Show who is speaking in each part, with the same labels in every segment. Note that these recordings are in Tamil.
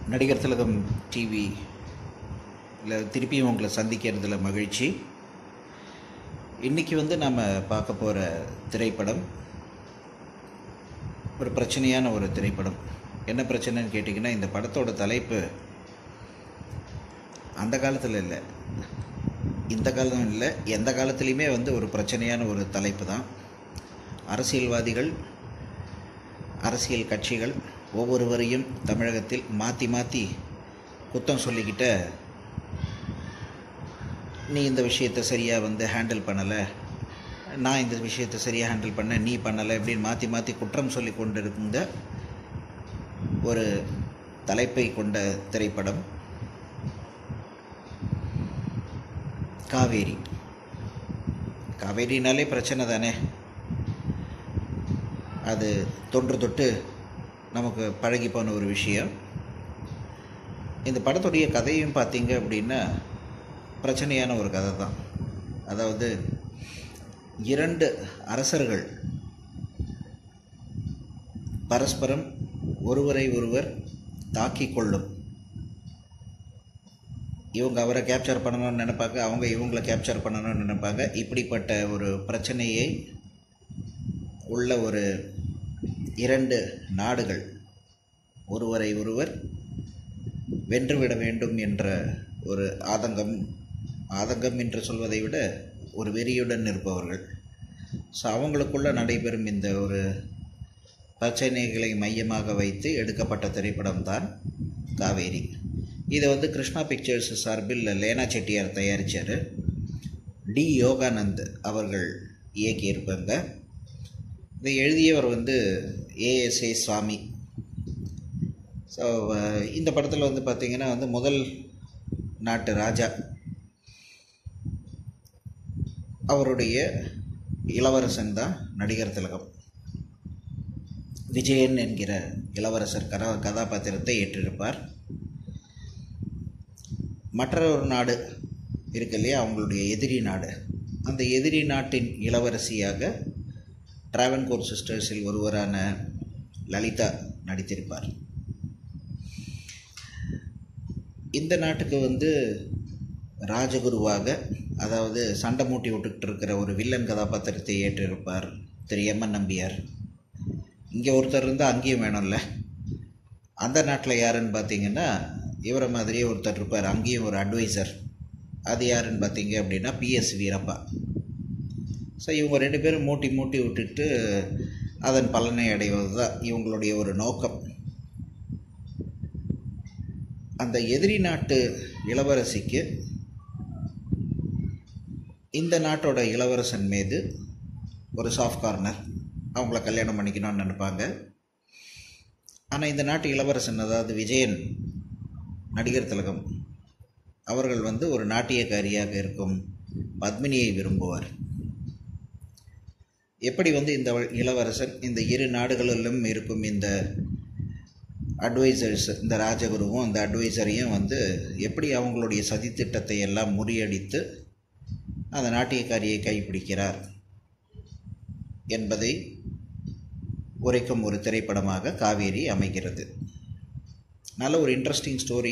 Speaker 1: நடிகர் திலகம் டிவி இல்லை திருப்பியும் உங்களை சந்திக்கிறதுல மகிழ்ச்சி இன்றைக்கி வந்து நாம் பார்க்க போகிற திரைப்படம் ஒரு பிரச்சனையான ஒரு திரைப்படம் என்ன பிரச்சனைன்னு கேட்டிங்கன்னா இந்த படத்தோட தலைப்பு அந்த காலத்தில் இல்லை இந்த காலம் இல்லை எந்த காலத்துலேயுமே வந்து ஒரு பிரச்சனையான ஒரு தலைப்பு தான் அரசியல்வாதிகள் அரசியல் கட்சிகள் ஒவ்வொருவரையும் தமிழகத்தில் மாற்றி மாற்றி குத்தம் சொல்லிக்கிட்ட நீ இந்த விஷயத்தை சரியாக வந்து ஹேண்டில் பண்ணலை நான் இந்த விஷயத்தை சரியாக ஹேண்டில் பண்ண நீ பண்ணலை இப்படின்னு மாற்றி மாற்றி குற்றம் சொல்லி கொண்டிருந்த ஒரு தலைப்பை கொண்ட திரைப்படம் காவேரி காவேரினாலே பிரச்சனை தானே அது தொன்று தொட்டு நமக்கு பழகி போன ஒரு விஷயம் இந்த படத்துடைய கதையும் பார்த்தீங்க அப்படின்னா பிரச்சனையான ஒரு கதை தான் அதாவது இரண்டு அரசர்கள் பரஸ்பரம் ஒருவரை ஒருவர் தாக்கி கொள்ளும் இவங்க அவரை கேப்சர் பண்ணணும்னு நினைப்பாங்க அவங்க இவங்களை கேப்சர் பண்ணணும்னு நினைப்பாங்க இப்படிப்பட்ட ஒரு பிரச்சனையை உள்ள ஒரு இரண்டு நாடுகள் ஒருவரை ஒருவர் வென்றுவிட வேண்டும் என்ற ஒரு ஆதங்கம் ஆதங்கம் என்று சொல்வதை விட ஒரு வெறியுடன் இருப்பவர்கள் ஸோ அவங்களுக்குள்ள நடைபெறும் இந்த ஒரு பிரச்சனைகளை மையமாக வைத்து எடுக்கப்பட்ட திரைப்படம் தான் காவேரி இதை வந்து கிருஷ்ணா பிக்சர்ஸ் சார்பில் லேனா செட்டியார் தயாரித்தார் டி யோகானந்த் அவர்கள் இயக்கியிருப்பாங்க இதை எழுதியவர் வந்து ஏஎஸ்ஏ சுவாமி ஸோ இந்த படத்தில் வந்து பார்த்திங்கன்னா வந்து முதல் நாட்டு ராஜா அவருடைய இளவரசன் தான் நடிகர் திலகம் விஜயன் என்கிற இளவரசர் கதா கதாபாத்திரத்தை ஏற்றிருப்பார் மற்றொரு நாடு இருக்கு இல்லையா அவங்களுடைய எதிரி நாடு அந்த எதிரி நாட்டின் இளவரசியாக டிராவன்கோர் சிஸ்டர்ஸில் ஒருவரான லலிதா நடித்திருப்பார் இந்த நாட்டுக்கு வந்து ராஜகுருவாக அதாவது சண்டை மூட்டி விட்டுக்கிட்டு இருக்கிற ஒரு வில்லன் கதாபாத்திரத்தை ஏற்றிருப்பார் திரு எம்என் நம்பியார் இங்கே ஒருத்தர் இருந்தால் அங்கேயும் வேணும்ல அந்த நாட்டில் யாருன்னு பார்த்தீங்கன்னா இவரை மாதிரியே ஒருத்தர் இருப்பார் அங்கேயும் ஒரு அட்வைசர் அது யாருன்னு பார்த்தீங்க அப்படின்னா பிஎஸ் வீரப்பா ஸோ இவங்க ரெண்டு பேரும் மூட்டி மூட்டி விட்டுட்டு அதன் பலனை அடைவது தான் இவங்களுடைய ஒரு நோக்கம் அந்த எதிரி நாட்டு இளவரசிக்கு இந்த நாட்டோட இளவரசன் மீது ஒரு சாஃப்ட் கார்னர் அவங்கள கல்யாணம் பண்ணிக்கணும்னு நினைப்பாங்க ஆனால் இந்த நாட்டு இளவரசன் அதாவது விஜயன் நடிகர் திலகம் அவர்கள் வந்து ஒரு நாட்டியக்காரியாக இருக்கும் பத்மினியை விரும்புவார் எப்படி வந்து இந்த இளவரசன் இந்த இரு நாடுகளிலும் இருக்கும் இந்த அட்வைசர்ஸ் இந்த ராஜகுருவும் அந்த அட்வைசரையும் வந்து எப்படி அவங்களுடைய சதித்திட்டத்தை எல்லாம் முறியடித்து அந்த நாட்டியக்காரியை கைப்பிடிக்கிறார் என்பதை உரைக்கும் ஒரு திரைப்படமாக காவேரி அமைகிறது நல்ல ஒரு இன்ட்ரெஸ்டிங் ஸ்டோரி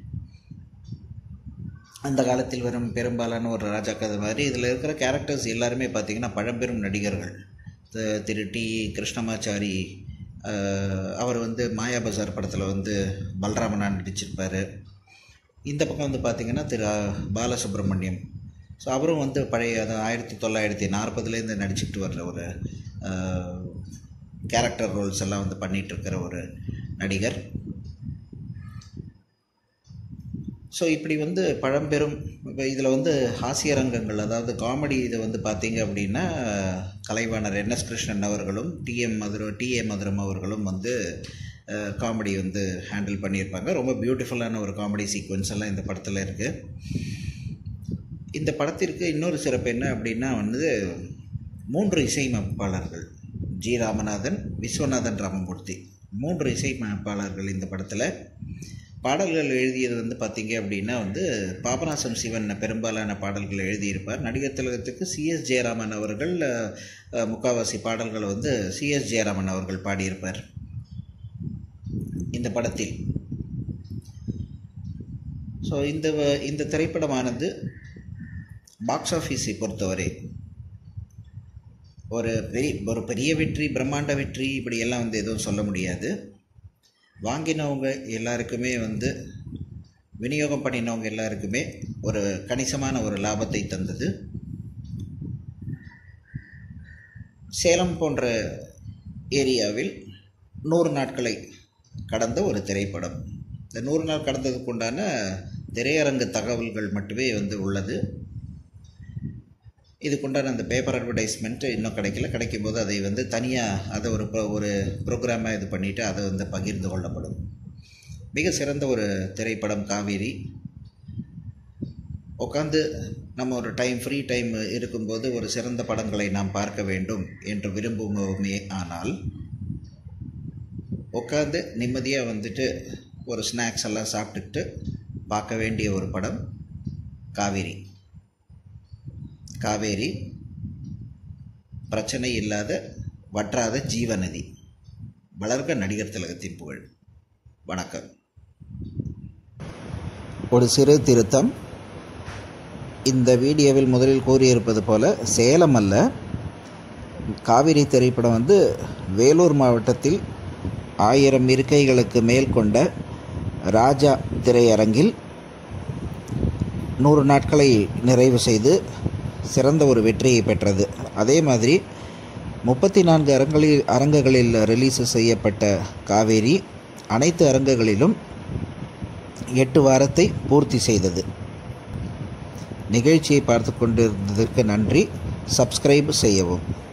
Speaker 1: அந்த காலத்தில் வரும் பெரும்பாலான ஒரு ராஜா கதை மாதிரி இதில் இருக்கிற கேரக்டர்ஸ் எல்லாருமே பார்த்திங்கன்னா பழம்பெரும் நடிகர்கள் திரு டி கிருஷ்ணமாச்சாரி அவர் வந்து மாயா பஜார் படத்தில் வந்து பலராமனா நடிச்சிருப்பார் இந்த பக்கம் வந்து பார்த்திங்கன்னா திரு பாலசுப்ரமணியம் ஸோ அவரும் வந்து பழைய ஆயிரத்தி தொள்ளாயிரத்தி நாற்பதுலேருந்து நடிச்சுட்டு வர்ற ஒரு கேரக்டர் ரோல்ஸ் எல்லாம் வந்து பண்ணிகிட்ருக்கிற ஒரு நடிகர் ஸோ இப்படி வந்து பழம்பெரும் இப்போ இதில் வந்து ஹாஸ்ய ரங்கங்கள் அதாவது காமெடி இதை வந்து பார்த்தீங்க அப்படின்னா கலைவாணர் என் எஸ் கிருஷ்ணன் அவர்களும் டிஎம் மதுரம் டிஏ மதுரம் அவர்களும் வந்து காமெடி வந்து ஹேண்டில் பண்ணியிருப்பாங்க ரொம்ப பியூட்டிஃபுல்லான ஒரு காமெடி சீக்வன்ஸ் எல்லாம் இந்த படத்தில் இருக்குது இந்த படத்திற்கு இன்னொரு சிறப்பு என்ன அப்படின்னா வந்து மூன்று இசையமைப்பாளர்கள் ஜி ராமநாதன் விஸ்வநாதன் ராமமூர்த்தி மூன்று இசையமைப்பாளர்கள் இந்த படத்தில் பாடல்கள் எழுதியது வந்து பார்த்தீங்க அப்படின்னா வந்து பாபநாசம் சிவன் பெரும்பாலான பாடல்கள் எழுதியிருப்பார் நடிகர் திலகத்துக்கு சிஎஸ் ஜெயராமன் அவர்கள் அஹ், முக்காவாசி பாடல்களை வந்து சிஎஸ் ஜெயராமன் அவர்கள் பாடியிருப்பார் இந்த படத்தில் ஸோ இந்த வ- இந்த திரைப்படமானது பாக்ஸ் ஆஃபீஸை பொறுத்தவரை ஒரு பெரிய ஒரு பெரிய வெற்றி பிரம்மாண்ட வெற்றி இப்படியெல்லாம் வந்து எதுவும் சொல்ல முடியாது வாங்கினவங்க எல்லாருக்குமே வந்து விநியோகம் பண்ணினவங்க எல்லாருக்குமே ஒரு கணிசமான ஒரு லாபத்தை தந்தது சேலம் போன்ற ஏரியாவில் நூறு நாட்களை கடந்த ஒரு திரைப்படம் இந்த நூறு நாள் கடந்ததுக்கு உண்டான திரையரங்கு தகவல்கள் மட்டுமே வந்து உள்ளது இதுக்குண்டான அந்த பேப்பர் அட்வர்டைஸ்மெண்ட் இன்னும் கிடைக்கல கிடைக்கும் போது அதை வந்து தனியாக அதை ஒரு pro- ஒரு ப்ரோக்ராமாக இது பண்ணிவிட்டு அதை வந்து பகிர்ந்து கொள்ளப்படும் மிக சிறந்த ஒரு திரைப்படம் காவேரி உட்காந்து நம்ம ஒரு டைம் ஃப்ரீ டைம் இருக்கும்போது ஒரு சிறந்த படங்களை நாம் பார்க்க வேண்டும் என்று விரும்புவோமே ஆனால் உட்காந்து நிம்மதியாக வந்துட்டு ஒரு ஸ்நாக்ஸ் எல்லாம் சாப்பிட்டுட்டு பார்க்க வேண்டிய ஒரு படம் காவேரி காவேரி பிரச்சனை இல்லாத வற்றாத ஜீவநதி வளர்க நடிகர் திலகத்தின் புகழ் வணக்கம் ஒரு சிறு திருத்தம் இந்த வீடியோவில் முதலில் கூறியிருப்பது போல சேலம் அல்ல காவிரி திரைப்படம் வந்து வேலூர் மாவட்டத்தில் ஆயிரம் இருக்கைகளுக்கு மேல் கொண்ட ராஜா திரையரங்கில் நூறு நாட்களை நிறைவு செய்து சிறந்த ஒரு வெற்றியை பெற்றது அதே மாதிரி முப்பத்தி நான்கு அரங்களில் அரங்குகளில் ரிலீஸ் செய்யப்பட்ட காவேரி அனைத்து அரங்குகளிலும் எட்டு வாரத்தை பூர்த்தி செய்தது நிகழ்ச்சியை பார்த்து கொண்டிருந்ததற்கு நன்றி சப்ஸ்கிரைப் செய்யவும்